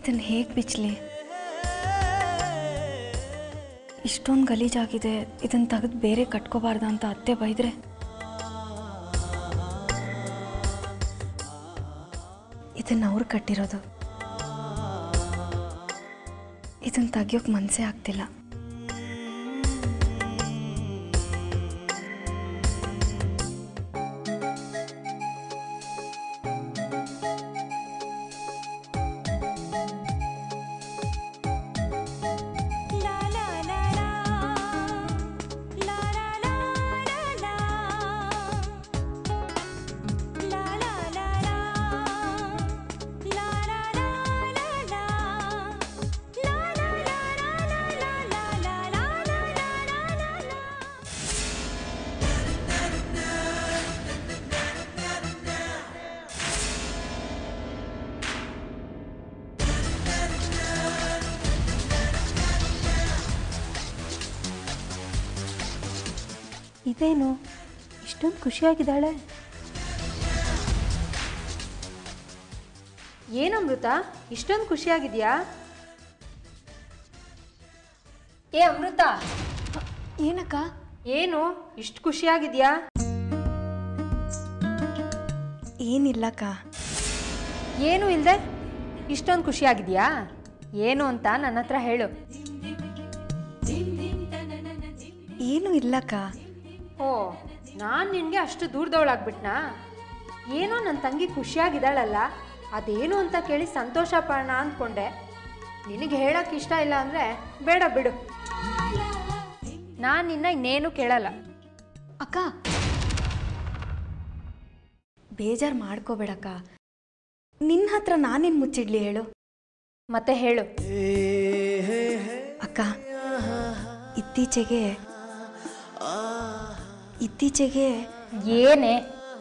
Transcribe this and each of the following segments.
ಇದನ್ನು ಹೇಗೆ ಬಿಚ್ಚಲಿ ಇಷ್ಟೊಂದು ಗಲೀಜಾಗಿದೆ ಇದನ್ನು ತೆಗೆದು ಬೇರೆ ಕಟ್ಕೋಬಾರ್ದ ಅಂತ ಅತ್ತೆ ಬೈದ್ರೆ ಇದನ್ನು ಅವ್ರು ಕಟ್ಟಿರೋದು ಇದನ್ನು ತೆಗಿಯೋಕೆ ಮನಸ್ಸೇ ಆಗ್ತಿಲ್ಲ ಇದೇನು ಇಷ್ಟೊಂದು ಖುಷಿಯಾಗಿದ್ದಾಳೆ ಏನು ಅಮೃತ ಇಷ್ಟೊಂದು ಖುಷಿಯಾಗಿದೆಯಾ ಏ ಅಮೃತ ಏನಕ್ಕ ಏನು ಇಷ್ಟು ಖುಷಿಯಾಗಿದೆಯಾ ಏನಿಲ್ಲಕ್ಕ ಏನು ಇಲ್ಲದೆ ಇಷ್ಟೊಂದು ಖುಷಿಯಾಗಿದೆಯಾ ಏನು ಅಂತ ನನ್ನ ಹತ್ರ ಹೇಳು ಏನೂ ಇಲ್ಲಕ್ಕ ಓ ನಾನು ನಿನಗೆ ಅಷ್ಟು ದೂರದವಳಾಗ್ಬಿಟ್ನಾ ಏನೋ ನನ್ನ ತಂಗಿ ಖುಷಿಯಾಗಿದ್ದಾಳಲ್ಲ ಅದೇನು ಅಂತ ಕೇಳಿ ಸಂತೋಷ ಪಡೋಣ ಅಂದ್ಕೊಂಡೆ ನಿನಗೆ ಹೇಳಕ್ಕೆ ಇಷ್ಟ ಇಲ್ಲ ಅಂದರೆ ಬೇಡ ಬಿಡು ನಾನು ನಿನ್ನ ಇನ್ನೇನು ಕೇಳಲ್ಲ ಅಕ್ಕ ಬೇಜಾರು ಮಾಡ್ಕೋಬೇಡಕ್ಕ ನಿನ್ನ ಹತ್ರ ನಾನೇನು ಮುಚ್ಚಿಡ್ಲಿ ಹೇಳು ಮತ್ತೆ ಹೇಳು ಅಕ್ಕ ಇತ್ತೀಚೆಗೆ ಇತ್ತೀಚೆಗೆ ಏನೇ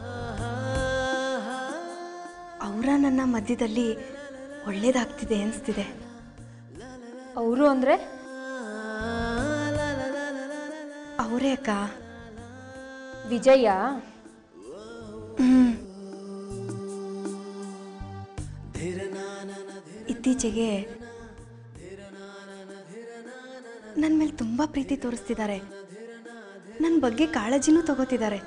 ಅವರ ನನ್ನ ಮಧ್ಯದಲ್ಲಿ ಒಳ್ಳೇದಾಗ್ತಿದೆ ಅನಿಸ್ತಿದೆ ಅವರು ಅಂದರೆ ಅವರೇ ಅಕ್ಕ ವಿಜಯ ಹ್ಮ್. ಇತ್ತೀಚೆಗೆ ನನ್ನ ಮೇಲೆ ತುಂಬ ಪ್ರೀತಿ ತೋರಿಸ್ತಿದ್ದಾರೆ ನನ್ನ ಬಗ್ಗೆ ಕಾಳಜಿನೂ ತಗೋತಿದ್ದಾರೆ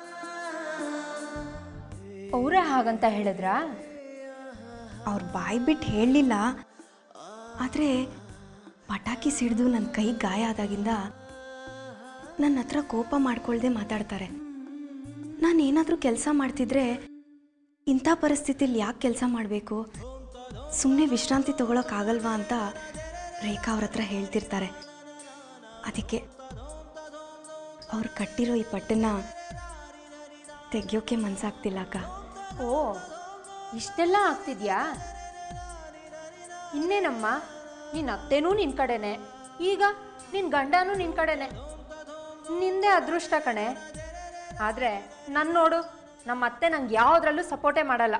ಅವರೇ ಹಾಗಂತ ಹೇಳಿದ್ರಾ ಅವ್ರ ಬಾಯಿ ಬಿಟ್ಟು ಹೇಳಲಿಲ್ಲ ಆದರೆ ಪಟಾಕಿ ಸಿಡಿದು ನನ್ನ ಕೈ ಗಾಯ ಆದಾಗಿಂದ ನನ್ನ ಹತ್ರ ಕೋಪ ಮಾಡ್ಕೊಳ್ದೆ ಮಾತಾಡ್ತಾರೆ ನಾನು ಏನಾದರೂ ಕೆಲಸ ಮಾಡ್ತಿದ್ರೆ ಇಂಥ ಪರಿಸ್ಥಿತಿಲಿ ಯಾಕೆ ಕೆಲಸ ಮಾಡಬೇಕು ಸುಮ್ಮನೆ ವಿಶ್ರಾಂತಿ ತಗೊಳಕ್ಕಾಗಲ್ವಾ ಅಂತ ರೇಖಾ ಅವ್ರ ಹತ್ರ ಹೇಳ್ತಿರ್ತಾರೆ ಅದಕ್ಕೆ ಅವ್ರು ಕಟ್ಟಿರೋ ಈ ಪಟ್ಟನ್ನ ತೆಗಿಯೋಕೆ ಮನ್ಸಾಗ್ತಿಲ್ಲ ಅಕ್ಕ ಓ ಇಷ್ಟೆಲ್ಲ ಆಗ್ತಿದ್ಯಾ ಇನ್ನೇನಮ್ಮ ನಿನ್ನ ಅತ್ತೆನೂ ನಿನ್ನ ಕಡೆನೆ ಈಗ ನಿನ್ನ ಗಂಡನೂ ನಿನ್ನ ಕಡೆನೆ ನಿಂದೇ ಅದೃಷ್ಟ ಕಣೆ ಆದರೆ ನನ್ನ ನೋಡು ನಮ್ಮ ಅತ್ತೆ ನಂಗೆ ಯಾವುದ್ರಲ್ಲೂ ಸಪೋರ್ಟೇ ಮಾಡಲ್ಲ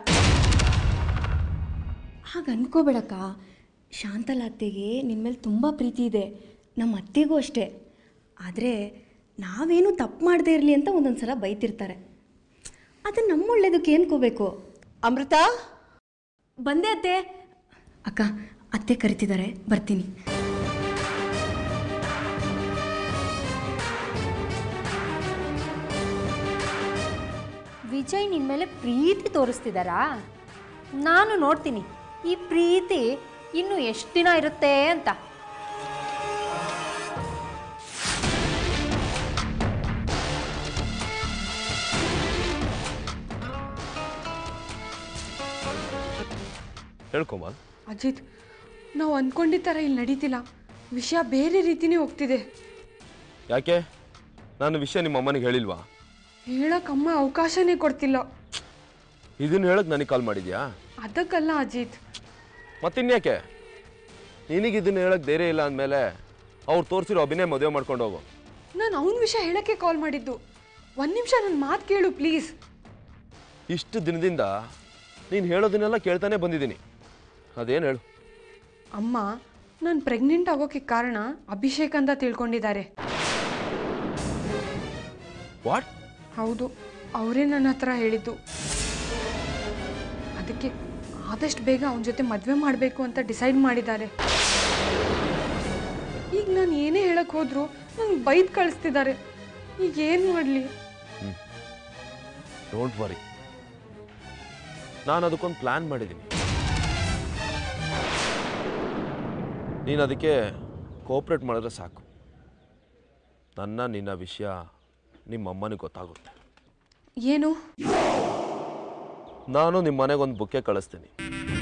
ಹಾಗೆ ಅನ್ಕೋಬೇಡಕ್ಕ ಶಾಂತಲಾತ್ತೆಗೆ ನಿನ್ನ ಮೇಲೆ ತುಂಬ ಪ್ರೀತಿ ಇದೆ ನಮ್ಮ ಅತ್ತೆಗೂ ಅಷ್ಟೇ ಆದರೆ ನಾವೇನು ತಪ್ಪು ಮಾಡದೇ ಇರಲಿ ಅಂತ ಒಂದೊಂದು ಸಲ ಬೈತಿರ್ತಾರೆ ಅದನ್ನು ನಮ್ಮ ಒಳ್ಳೇದಕ್ಕೆ ಏನ್ಕೋಬೇಕು ಅಮೃತ ಬಂದೆ ಅತ್ತೆ ಅಕ್ಕ ಅತ್ತೆ ಕರಿತಿದ್ದಾರೆ ಬರ್ತೀನಿ ವಿಜಯ್ ನಿನ್ನ ಮೇಲೆ ಪ್ರೀತಿ ತೋರಿಸ್ತಿದ್ದಾರಾ ನಾನು ನೋಡ್ತೀನಿ ಈ ಪ್ರೀತಿ ಇನ್ನು ಎಷ್ಟು ದಿನ ಇರುತ್ತೆ ಅಂತ ಹೇಳ್ಕೊಂಬ ಅಜಿತ್ ನಾವು ಅಂದ್ಕೊಂಡಿದ್ದ ಥರ ಇಲ್ಲಿ ನಡೀತಿಲ್ಲ ವಿಷಯ ಬೇರೆ ರೀತಿನೇ ಹೋಗ್ತಿದೆ ಯಾಕೆ ನಾನು ವಿಷಯ ನಿಮ್ಮ ಅಮ್ಮನಿಗೆ ಹೇಳಿಲ್ವಾ ಹೇಳಕ್ಕಮ್ಮ ಅವಕಾಶನೇ ಕೊಡ್ತಿಲ್ಲ ಇದನ್ನ ಹೇಳಕ್ ನನಗೆ ಕಾಲ್ ಮಾಡಿದ್ಯಾ ಅದಕ್ಕಲ್ಲ ಅಜಿತ್ ಮತ್ತಿನ್ಯಾಕೆ ನಿನಗೆ ಇದನ್ನ ಹೇಳಕ್ ಧೈರ್ಯ ಇಲ್ಲ ಅಂದಮೇಲೆ ಅವ್ರು ತೋರಿಸಿರೋ ಅಭಿನಯ ಮದುವೆ ಮಾಡ್ಕೊಂಡು ಹೋಗು ನಾನು ಅವನ ವಿಷಯ ಹೇಳಕ್ಕೆ ಕಾಲ್ ಮಾಡಿದ್ದು ಒಂದು ನಿಮಿಷ ನನ್ನ ಮಾತು ಕೇಳು ಪ್ಲೀಸ್ ಇಷ್ಟು ದಿನದಿಂದ ನೀನು ಹೇಳೋದನ್ನೆಲ್ಲ ಕೇಳ್ತಾನೆ ಬಂದಿದ್ದೀನಿ ಅದೇನು ಹೇಳು ಅಮ್ಮ ನಾನು ಪ್ರೆಗ್ನೆಂಟ್ ಆಗೋಕ್ಕೆ ಕಾರಣ ಅಭಿಷೇಕ್ ಅಂತ ತಿಳ್ಕೊಂಡಿದ್ದಾರೆ ವಾಟ್ ಹೌದು ಅವರೇ ನನ್ನ ಹತ್ರ ಹೇಳಿದ್ದು ಅದಕ್ಕೆ ಆದಷ್ಟು ಬೇಗ ಅವನ ಜೊತೆ ಮದುವೆ ಮಾಡಬೇಕು ಅಂತ ಡಿಸೈಡ್ ಮಾಡಿದ್ದಾರೆ ಈಗ ನಾನು ಏನೇ ಹೇಳಕ್ಕೆ ಹೋದ್ರು ನಂಗೆ ಬೈದು ಕಳಿಸ್ತಿದ್ದಾರೆ ಈಗ ಏನು ಮಾಡಲಿ ಡೋಂಟ್ ವರಿ ನಾನು ಅದಕ್ಕೊಂದು ಪ್ಲ್ಯಾನ್ ಮಾಡಿದ್ದೀನಿ ನೀನು ಅದಕ್ಕೆ ಕೋಪ್ರೇಟ್ ಮಾಡಿದ್ರೆ ಸಾಕು ನನ್ನ ನಿನ್ನ ವಿಷಯ ನಿಮ್ಮ ಅಮ್ಮನಿಗೆ ಗೊತ್ತಾಗುತ್ತೆ ಏನು ನಾನು ನಿಮ್ಮ ಮನೆಗೆ ಒಂದು ಬುಕ್ಕೆ ಕಳಿಸ್ತೀನಿ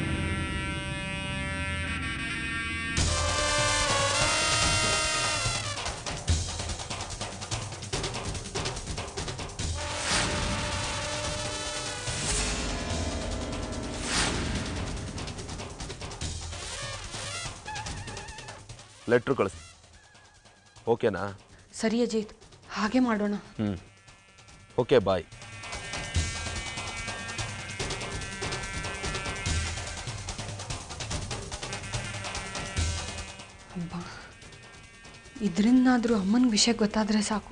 ಲೆಟ್ರ್ ಕಳಿಸಿ ಓಕೆನಾ ಸರಿ ಅಜಿತ್ ಹಾಗೆ ಮಾಡೋಣ ಹ್ಞೂ ಓಕೆ ಬಾಯ್ ಅಬ್ಬ ಇದರಿಂದಾದರೂ ಅಮ್ಮನ ವಿಷಯ ಗೊತ್ತಾದರೆ ಸಾಕು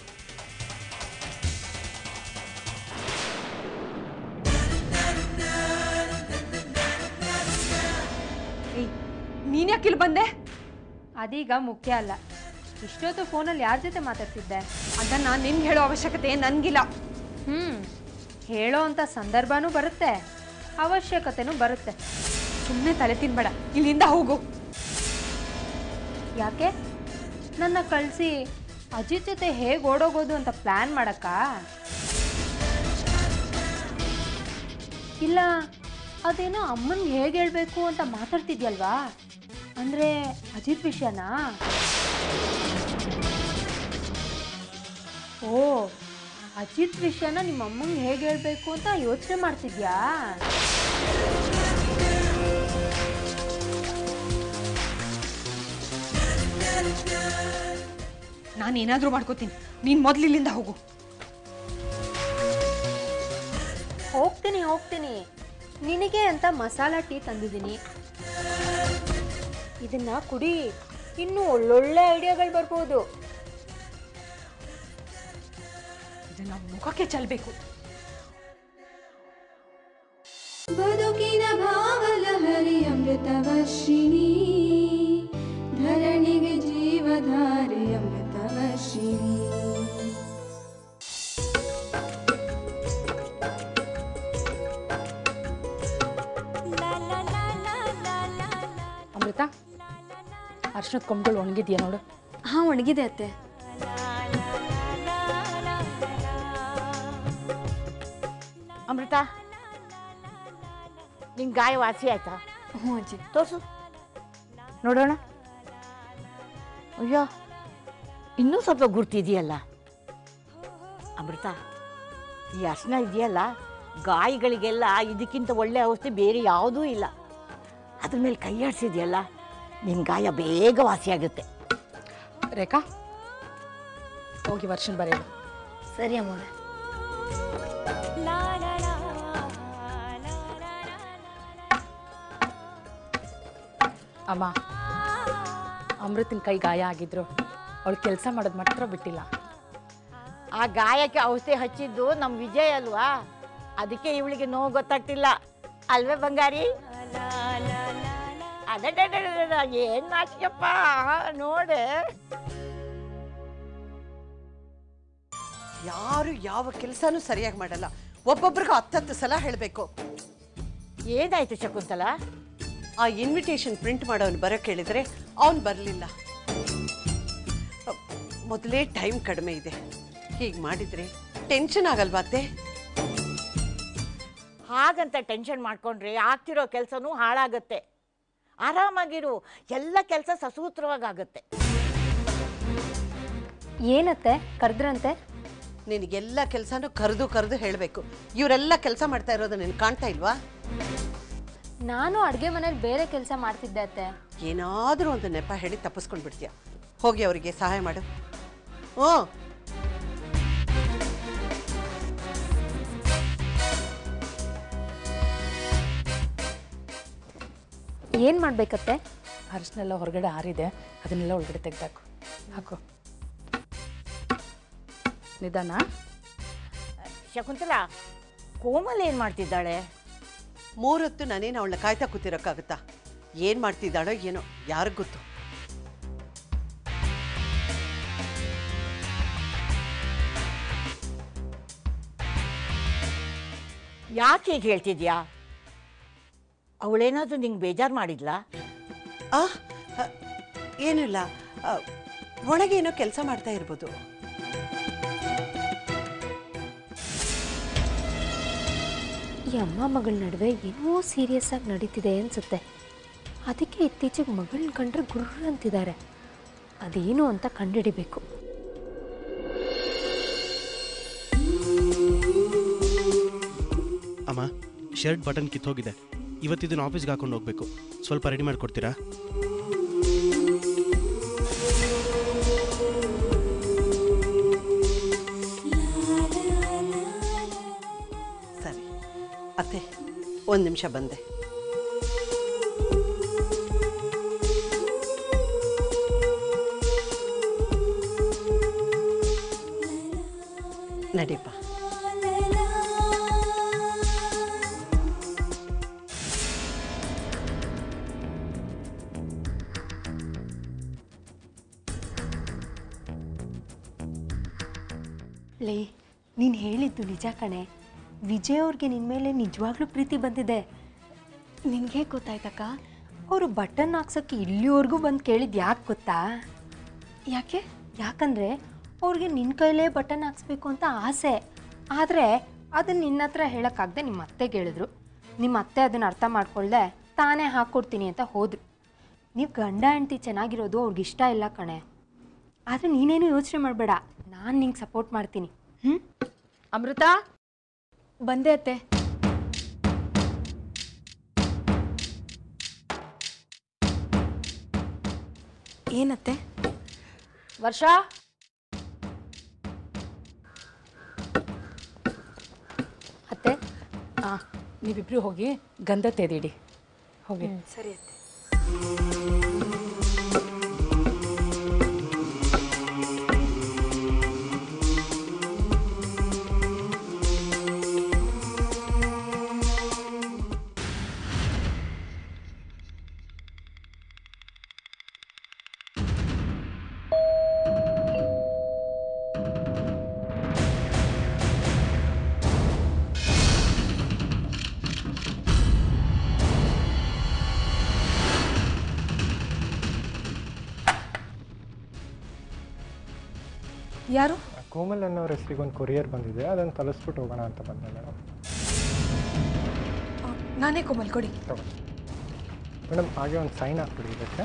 ನೀನು ಯಾಕೆ ಇಲ್ಲಿ ಬಂದೆ ಅದೀಗ ಮುಖ್ಯ ಅಲ್ಲ ಇಷ್ಟೊತ್ತು ಫೋನಲ್ಲಿ ಯಾರ ಜೊತೆ ಮಾತಾಡ್ತಿದ್ದೆ ಅದನ್ನು ನಿನ್ಗೆ ಹೇಳೋ ಅವಶ್ಯಕತೆ ನನಗಿಲ್ಲ ಹ್ಞೂ ಹೇಳೋ ಅಂಥ ಸಂದರ್ಭನೂ ಬರುತ್ತೆ ಅವಶ್ಯಕತೆನೂ ಬರುತ್ತೆ ಸುಮ್ಮನೆ ತಲೆ ತಿನ್ಬೇಡ ಇಲ್ಲಿಂದ ಹೋಗು ಯಾಕೆ ನನ್ನ ಕಳಿಸಿ ಅಜಿತ್ ಜೊತೆ ಹೇಗೆ ಓಡೋಗೋದು ಅಂತ ಪ್ಲ್ಯಾನ್ ಮಾಡಕ್ಕಾ ಇಲ್ಲ ಅದೇನೋ ಅಮ್ಮನಿಗೆ ಹೇಗೆ ಹೇಳಬೇಕು ಅಂತ ಮಾತಾಡ್ತಿದ್ಯಲ್ವಾ ಅಂದರೆ ಅಜಿತ್ ವಿಷಯನಾ ಓ ಅಜಿತ್ ವಿಷಯನ ನಿಮ್ಮ ಅಮ್ಮಂಗೆ ಹೇಗೆ ಹೇಳಬೇಕು ಅಂತ ಯೋಚನೆ ಮಾಡ್ತಿದ್ಯಾ ನಾನು ಏನಾದರೂ ಮಾಡ್ಕೋತೀನಿ ನೀನು ಮೊದಲು ಇಲ್ಲಿಂದ ಹೋಗು ಹೋಗ್ತೀನಿ ಹೋಗ್ತೀನಿ ನಿನಗೆ ಅಂತ ಮಸಾಲ ಟೀ ತಂದಿದ್ದೀನಿ ಇದನ್ನ ಕುಡಿ ಇನ್ನೂ ಒಳ್ಳೊಳ್ಳೆ ಐಡಿಯಾಗಳು ಬರ್ಬೋದು ಇದನ್ನ ಮುಖಕ್ಕೆ ಚೆಲ್ಲಬೇಕು ಬದುಕಿನ ಭಾವಲಹರಿ ಅಮೃತವರ್ಷಿಣಿ ಧರಣಿಗೆ ಜೀವಧಾರೆ ಅಮೃತವರ್ಷಿಣಿ ಅಮೃತ ಅರ್ಶನದ ಕೊಂಬುಗಳು ಒಣಗಿದ್ಯಾ ನೋಡು ಹಾಂ ಒಣಗಿದೆ ಅತ್ತೆ ಅಮೃತ ನಿನ್ ಗಾಯ ವಾಸಿ ಆಯ್ತಾ ಹ್ಞೂ ಅಜ್ಜಿ ತೋರ್ಸು ನೋಡೋಣ ಅಯ್ಯೋ ಇನ್ನೂ ಸ್ವಲ್ಪ ಗುರ್ತಿದೆಯಲ್ಲ ಅಮೃತ ಈ ಅರ್ಶನ ಇದೆಯಲ್ಲ ಗಾಯಗಳಿಗೆಲ್ಲ ಇದಕ್ಕಿಂತ ಒಳ್ಳೆ ಔಷಧಿ ಬೇರೆ ಯಾವುದೂ ಇಲ್ಲ ಅದ್ರ ಮೇಲೆ ಕೈ ಆಡಿಸಿದ್ಯಲ್ಲ ನಿನ್ನ ಗಾಯ ಬೇಗ ವಾಸಿಯಾಗುತ್ತೆ ರೇಖಾ ಹೋಗಿ ವರ್ಷನ್ ಬರೆಯೋದು ಸರಿ ಅಮ್ಮೋರೆ ಅಮ್ಮ ಅಮೃತನ ಕೈ ಗಾಯ ಆಗಿದ್ರು ಅವಳು ಕೆಲಸ ಮಾಡೋದು ಮಾತ್ರ ಬಿಟ್ಟಿಲ್ಲ ಆ ಗಾಯಕ್ಕೆ ಔಷಧಿ ಹಚ್ಚಿದ್ದು ನಮ್ಮ ವಿಜಯ್ ಅಲ್ವಾ ಅದಕ್ಕೆ ಇವಳಿಗೆ ನೋವು ಗೊತ್ತಾಗ್ತಿಲ್ಲ ಅಲ್ವೇ ಬಂಗಾರಿ ಅಡಡಡಡಡ ಏನ್ ನಾಚಿಕಪ್ಪ ನೋಡೆ ಯಾರು ಯಾವ ಕೆಲಸನೂ ಸರಿಯಾಗಿ ಮಾಡಲ್ಲ ಒಬ್ಬೊಬ್ರಿಗೂ ಹತ್ತತ್ತು ಸಲ ಹೇಳಬೇಕು ಏನಾಯ್ತು ಶಕುಂತಲ ಆ ಇನ್ವಿಟೇಷನ್ ಪ್ರಿಂಟ್ ಮಾಡೋನು ಬರೋ ಕೇಳಿದರೆ ಅವನು ಬರಲಿಲ್ಲ ಮೊದಲೇ ಟೈಮ್ ಕಡಿಮೆ ಇದೆ ಹೀಗೆ ಮಾಡಿದರೆ ಟೆನ್ಷನ್ ಆಗಲ್ವಾ ಅತ್ತೆ ಹಾಗಂತ ಟೆನ್ಷನ್ ಮಾಡ್ಕೊಂಡ್ರೆ ಆಗ್ತಿರೋ ಕೆಲಸನೂ ಹಾಳಾಗತ್ತೆ ಆರಾಮಾಗಿರು ಎಲ್ಲ ಕೆಲಸ ಸಸೂತ್ರವಾಗಿ ಆಗುತ್ತೆ ಏನತ್ತೆ ಕರೆದ್ರಂತೆ ನಿನಗೆಲ್ಲ ಕೆಲಸನೂ ಕರೆದು ಕರೆದು ಹೇಳಬೇಕು ಇವರೆಲ್ಲ ಕೆಲಸ ಮಾಡ್ತಾ ಇರೋದು ನಿನಗೆ ಕಾಣ್ತಾ ಇಲ್ವಾ ನಾನು ಅಡುಗೆ ಮನೇಲಿ ಬೇರೆ ಕೆಲಸ ಮಾಡ್ತಿದ್ದೆ ಅತ್ತೆ ಏನಾದರೂ ಒಂದು ನೆಪ ಹೇಳಿ ತಪ್ಪಿಸ್ಕೊಂಡು ಬಿಡ್ತೀಯ ಹೋಗಿ ಅವರಿಗೆ ಸಹಾಯ ಮಾಡು ಹ್ಞೂ ಏನು ಮಾಡಬೇಕತ್ತೆ ಅರ್ಶನೆಲ್ಲ ಹೊರಗಡೆ ಆರಿದೆ ಅದನ್ನೆಲ್ಲ ಒಳಗಡೆ ತೆಗ್ದಾಕು ಹಾಕು ನಿಧಾನ ಶಕುಂತಲ ಕೋಮಲ್ ಏನು ಮಾಡ್ತಿದ್ದಾಳೆ ಮೂರೊತ್ತು ನಾನೇನು ಅವಳನ್ನ ಕಾಯ್ತಾ ಕೂತಿರೋಕ್ಕಾಗುತ್ತಾ ಏನು ಮಾಡ್ತಿದ್ದಾಳೋ ಏನೋ ಯಾರಿಗ್ ಗೊತ್ತು ಯಾಕೆ ಹೀಗೆ ಹೇಳ್ತಿದ್ಯಾ ಅವಳೇನಾದರೂ ನಿಂಗೆ ಬೇಜಾರು ಮಾಡಿದ್ಲಾ ಆ ಅ, ಏನಿಲ್ಲ ಅ, ಒಳಗೆ ಏನೋ ಕೆಲಸ ಮಾಡ್ತಾ ಇರ್ಬೋದು ಈ ಅಮ್ಮ ಮಗಳ ನಡುವೆ ಏನೋ ಸೀರಿಯಸ್ ಆಗಿ ನಡೀತಿದೆ ಅನ್ಸುತ್ತೆ ಅದಕ್ಕೆ ಇತ್ತೀಚೆಗೆ ಮಗಳನ್ನ ಕಂಡ್ರೆ ಗುರ್ರ ಅಂತಿದ್ದಾರೆ ಅದೇನು ಅಂತ ಕಂಡುಹಿಡಿಬೇಕು ಅಮ್ಮ ಶರ್ಟ್ ಬಟನ್ ಕಿತ್ತೋಗಿದೆ ಇವತ್ತಿದ್ದನ್ನು ಆಫೀಸ್ಗೆ ಹಾಕೊಂಡು ಹೋಗ್ಬೇಕು ಸ್ವಲ್ಪ ರೆಡಿ ಮಾಡಿಕೊಡ್ತೀರಾ ಸರಿ ಅತ್ತೆ ಒಂದು ನಿಮಿಷ ಬಂದೆ ನಡೀಪ ಲೇ ನೀನು ಹೇಳಿದ್ದು ನಿಜ ಕಣೆ ವಿಜಯ್ ಅವ್ರಿಗೆ ನಿನ್ನ ಮೇಲೆ ನಿಜವಾಗ್ಲೂ ಪ್ರೀತಿ ಬಂದಿದೆ ನಿನಗೆ ಗೊತ್ತಾಯ್ತಕ್ಕ ಅವರು ಬಟನ್ ಹಾಕ್ಸೋಕ್ಕೆ ಇಲ್ಲಿವರೆಗೂ ಬಂದು ಕೇಳಿದ್ದು ಯಾಕೆ ಗೊತ್ತಾ ಯಾಕೆ ಯಾಕಂದರೆ ಅವ್ರಿಗೆ ನಿನ್ನ ಕೈಲೇ ಬಟನ್ ಹಾಕ್ಸ್ಬೇಕು ಅಂತ ಆಸೆ ಆದರೆ ಅದನ್ನು ನಿನ್ನ ಹತ್ರ ಹೇಳೋಕ್ಕಾಗದೆ ನಿಮ್ಮ ಅತ್ತೆಗೆ ಹೇಳಿದ್ರು ನಿಮ್ಮ ಅತ್ತೆ ಅದನ್ನು ಅರ್ಥ ಮಾಡ್ಕೊಳ್ದೆ ತಾನೇ ಹಾಕ್ಕೊಡ್ತೀನಿ ಅಂತ ಹೋದ್ರು ನೀವು ಗಂಡ ಹೆಂಡ್ತಿ ಚೆನ್ನಾಗಿರೋದು ಅವ್ರಿಗೆ ಇಷ್ಟ ಇಲ್ಲ ಕಣೆ ಆದರೆ ನೀನೇನು ಯೋಚನೆ ಮಾಡಬೇಡ ನಾನು ನಿಂಗೆ ಸಪೋರ್ಟ್ ಮಾಡ್ತೀನಿ ಹ್ಞೂ ಅಮೃತ ಬಂದೆ ಅತ್ತೆ ಏನತ್ತೆ ವರ್ಷ ಅತ್ತೆ ಹಾಂ ನೀವಿಬ್ಬರು ಹೋಗಿ ಗಂಧ ತೆದೀಡಿ ಹೋಗಿ ಸರಿ ಅತ್ತೆ ಯಾರು ಕೋಮಲ್ ಅನ್ನೋರ ಹೆಸರಿಗೆ ಒಂದು ಕೊರಿಯರ್ ಬಂದಿದೆ ಅದನ್ನು ತಲುಪಿಸ್ಬಿಟ್ಟು ಹೋಗೋಣ ಅಂತ ಬಂದೆ ಮೇಡಮ್ ನಾನೇ ಕೋಮಲ್ ಕೊಡಿ ತಗೊಳ್ಳಿ ಮೇಡಮ್ ಹಾಗೆ ಒಂದು ಸೈನ್ ಹಾಕ್ಬಿಡಿ ಇದಕ್ಕೆ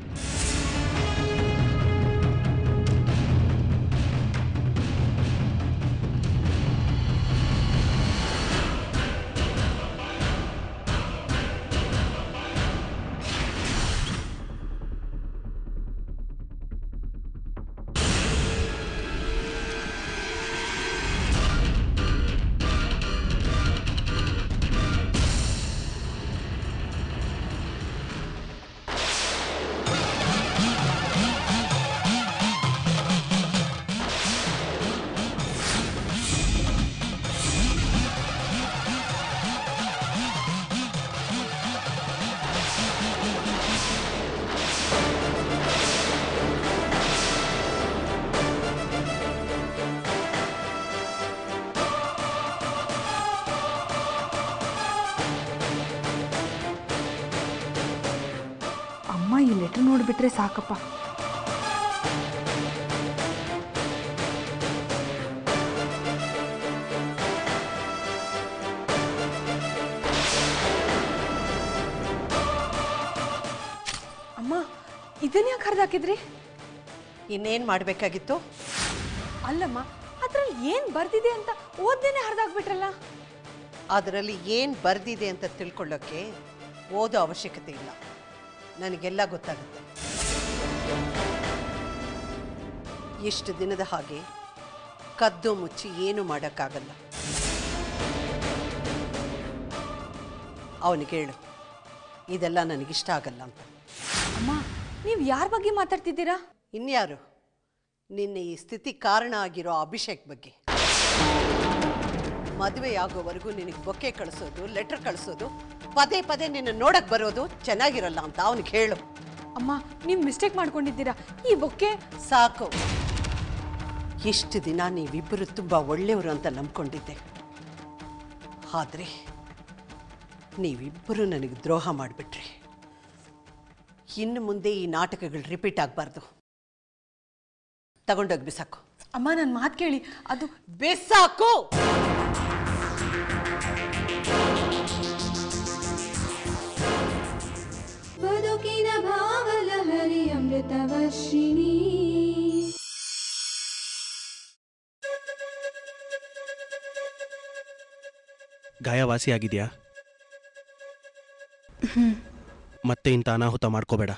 ಅಮ್ಮ ಈ ಲೆಟ್ರ್ ನೋಡಿಬಿಟ್ರೆ ಸಾಕಪ್ಪ ಅಮ್ಮ ಇದನ್ನ ಯಾಕೆ ಹರಿದಾಕಿದ್ರಿ ಇನ್ನೇನು ಮಾಡಬೇಕಾಗಿತ್ತು ಅಲ್ಲಮ್ಮ ಅದ್ರಲ್ಲಿ ಏನು ಬರ್ದಿದೆ ಅಂತ ಓದ್ದೇನೆ ಹರಿದಾಕ್ಬಿಟ್ರಲ್ಲ ಅದರಲ್ಲಿ ಏನು ಬರೆದಿದೆ ಅಂತ ತಿಳ್ಕೊಳ್ಳೋಕ್ಕೆ ಓದೋ ಅವಶ್ಯಕತೆ ಇಲ್ಲ ನನಗೆಲ್ಲ ಗೊತ್ತಾಗುತ್ತೆ ಇಷ್ಟು ದಿನದ ಹಾಗೆ ಕದ್ದು ಮುಚ್ಚಿ ಏನು ಮಾಡೋಕ್ಕಾಗಲ್ಲ ಅವನಿಗೆ ಹೇಳು ಇದೆಲ್ಲ ನನಗಿಷ್ಟ ಆಗಲ್ಲ ಅಂತ ಅಮ್ಮ ನೀವು ಯಾರ ಬಗ್ಗೆ ಮಾತಾಡ್ತಿದ್ದೀರಾ ಇನ್ಯಾರು ನಿನ್ನೆ ಈ ಸ್ಥಿತಿ ಕಾರಣ ಆಗಿರೋ ಅಭಿಷೇಕ್ ಬಗ್ಗೆ ಮದುವೆ ಆಗೋವರೆಗೂ ನಿನಗೆ ಬೊಕ್ಕೆ ಕಳಿಸೋದು ಲೆಟರ್ ಕಳಿಸೋದು ಪದೇ ಪದೇ ನಿನ್ನ ನೋಡಕ್ ಬರೋದು ಚೆನ್ನಾಗಿರಲ್ಲ ಅಂತ ಅವನಿಗೆ ಹೇಳು ಅಮ್ಮ ನೀವು ಮಿಸ್ಟೇಕ್ ಮಾಡ್ಕೊಂಡಿದ್ದೀರಾ ಈ ಬೊಕ್ಕೆ ಸಾಕು ಇಷ್ಟು ದಿನ ನೀವಿಬ್ಬರು ತುಂಬ ಒಳ್ಳೆಯವರು ಅಂತ ನಂಬ್ಕೊಂಡಿದ್ದೆ ಆದರೆ ನೀವಿಬ್ಬರು ನನಗೆ ದ್ರೋಹ ಮಾಡಿಬಿಟ್ರಿ ಇನ್ನು ಮುಂದೆ ಈ ನಾಟಕಗಳು ರಿಪೀಟ್ ಆಗಬಾರ್ದು ತಗೊಂಡೋಗಿ ಬಿಸಾಕು ಅಮ್ಮ ನನ್ನ ಮಾತು ಕೇಳಿ ಅದು ಬಿಸಾಕು ಬದುಕಿನ ಭಾವಲಹರಿ ಅಮೃತವರ್ಷಿಣಿ ಗಾಯ ವಾಸಿಯಾಗಿದೆಯಾ ಮತ್ತೆ ಇಂಥ ಅನಾಹುತ ಮಾಡ್ಕೋಬೇಡ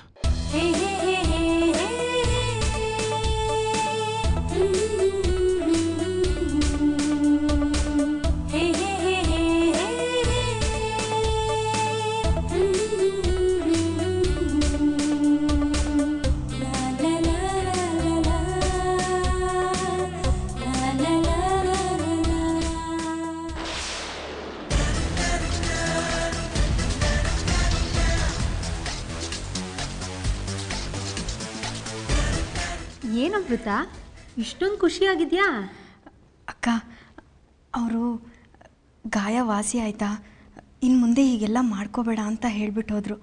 ಏನಮೃತ ಇಷ್ಟೊಂದು ಖುಷಿಯಾಗಿದ್ಯಾ ಅಕ್ಕ ಅವರು ಗಾಯ ವಾಸಿ ಆಯ್ತಾ ಇನ್ನು ಮುಂದೆ ಹೀಗೆಲ್ಲ ಮಾಡ್ಕೋಬೇಡ ಅಂತ ಹೇಳ್ಬಿಟ್ಟು ಹೋದ್ರು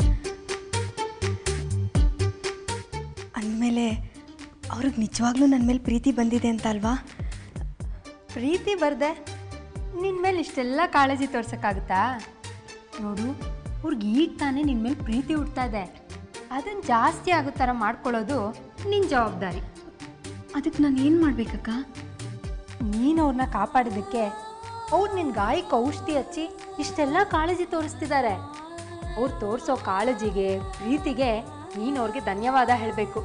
ಅಂದಮೇಲೆ ಅವ್ರಿಗೆ ನಿಜವಾಗ್ಲೂ ನನ್ನ ಮೇಲೆ ಪ್ರೀತಿ ಬಂದಿದೆ ಅಂತ ಅಲ್ವಾ ಪ್ರೀತಿ ಬರ್ದೆ ನಿನ್ನ ಮೇಲೆ ಇಷ್ಟೆಲ್ಲ ಕಾಳಜಿ ತೋರ್ಸೋಕ್ಕಾಗುತ್ತಾ ನೋಡು ಅವ್ರಿಗೆ ಈಗ ತಾನೇ ನಿನ್ನ ಮೇಲೆ ಪ್ರೀತಿ ಹುಡ್ತಾ ಇದೆ ಅದನ್ನು ಜಾಸ್ತಿ ಆಗೋ ಥರ ಮಾಡ್ಕೊಳ್ಳೋದು ನಿನ್ನ ಜವಾಬ್ದಾರಿ ಅದಕ್ಕೆ ನಾನು ಏನು ಮಾಡಬೇಕಕ್ಕ ನೀನು ಅವ್ರನ್ನ ಕಾಪಾಡೋದಕ್ಕೆ ಅವ್ರು ನಿನ್ನ ಗಾಯಕ್ಕೆ ಔಷಧಿ ಹಚ್ಚಿ ಇಷ್ಟೆಲ್ಲ ಕಾಳಜಿ ತೋರಿಸ್ತಿದ್ದಾರೆ ಅವ್ರು ತೋರಿಸೋ ಕಾಳಜಿಗೆ ಪ್ರೀತಿಗೆ ನೀನು ಅವ್ರಿಗೆ ಧನ್ಯವಾದ ಹೇಳಬೇಕು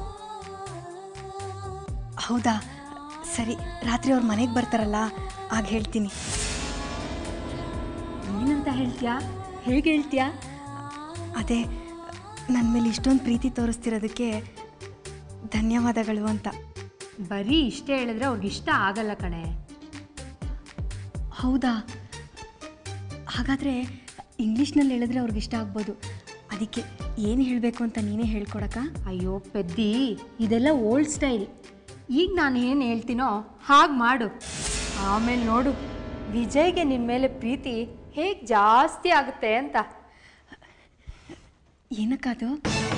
ಹೌದಾ ಸರಿ ರಾತ್ರಿ ಅವ್ರ ಮನೆಗೆ ಬರ್ತಾರಲ್ಲ ಆಗ ಹೇಳ್ತೀನಿ ಏನಂತ ಹೇಳ್ತೀಯಾ ಹೇಗೆ ಹೇಳ್ತೀಯಾ ಅದೇ ನನ್ನ ಮೇಲೆ ಇಷ್ಟೊಂದು ಪ್ರೀತಿ ತೋರಿಸ್ತಿರೋದಕ್ಕೆ ಧನ್ಯವಾದಗಳು ಅಂತ ಬರೀ ಇಷ್ಟೇ ಹೇಳಿದ್ರೆ ಅವ್ರಿಗೆ ಇಷ್ಟ ಆಗಲ್ಲ ಕಣೆ ಹೌದಾ ಹಾಗಾದರೆ ಇಂಗ್ಲೀಷ್ನಲ್ಲಿ ಹೇಳಿದ್ರೆ ಅವ್ರಿಗೆ ಇಷ್ಟ ಆಗ್ಬೋದು ಅದಕ್ಕೆ ಏನು ಹೇಳಬೇಕು ಅಂತ ನೀನೇ ಹೇಳ್ಕೊಡಕ್ಕ ಅಯ್ಯೋ ಪೆದ್ದಿ ಇದೆಲ್ಲ ಓಲ್ಡ್ ಸ್ಟೈಲ್ ಈಗ ನಾನು ಏನು ಹೇಳ್ತೀನೋ ಹಾಗೆ ಮಾಡು ಆಮೇಲೆ ನೋಡು ವಿಜಯ್ಗೆ ನಿನ್ನ ಮೇಲೆ ಪ್ರೀತಿ ಹೇಗೆ ಜಾಸ್ತಿ ಆಗುತ್ತೆ ಅಂತ ಏನಕ್ಕದು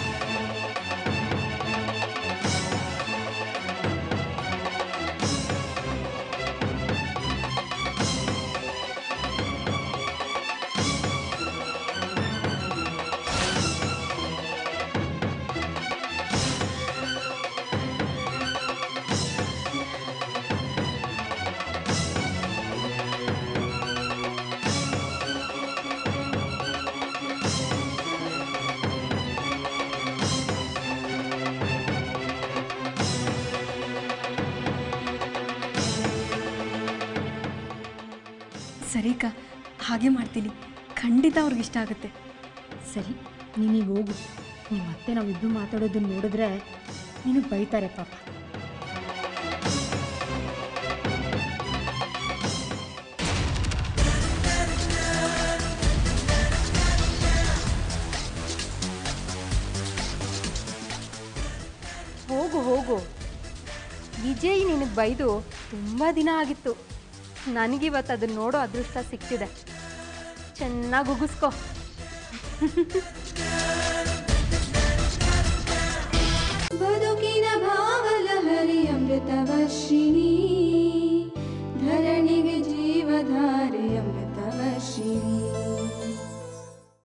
ಸರಿಕ ಹಾಗೆ ಮಾಡ್ತೀನಿ ಖಂಡಿತ ಅವ್ರಿಗೆ ಇಷ್ಟ ಆಗುತ್ತೆ ಸರಿ ನೀನೀಗ ಹೋಗು ನೀವು ಮತ್ತೆ ನಾವಿಬ್ಬರು ಮಾತಾಡೋದನ್ನ ನೋಡಿದ್ರೆ ನಿನಗೆ ಬೈತಾರೆ ಪಾಪ ಹೋಗು ಹೋಗು ವಿಜಯ್ ನಿನಗೆ ಬೈದು ತುಂಬ ದಿನ ಆಗಿತ್ತು ನನಗಿವತ್ತು ಅದನ್ನ ನೋಡೋ ಅದೃಷ್ಟ ಸಿಕ್ತಿದೆ ಚೆನ್ನಾಗಿ ಉಗಿಸ್ಕೋ ಬದುಕಿನ ಭಾವಲಹರಿ ಅಮೃತವರ್ಷಿಣಿ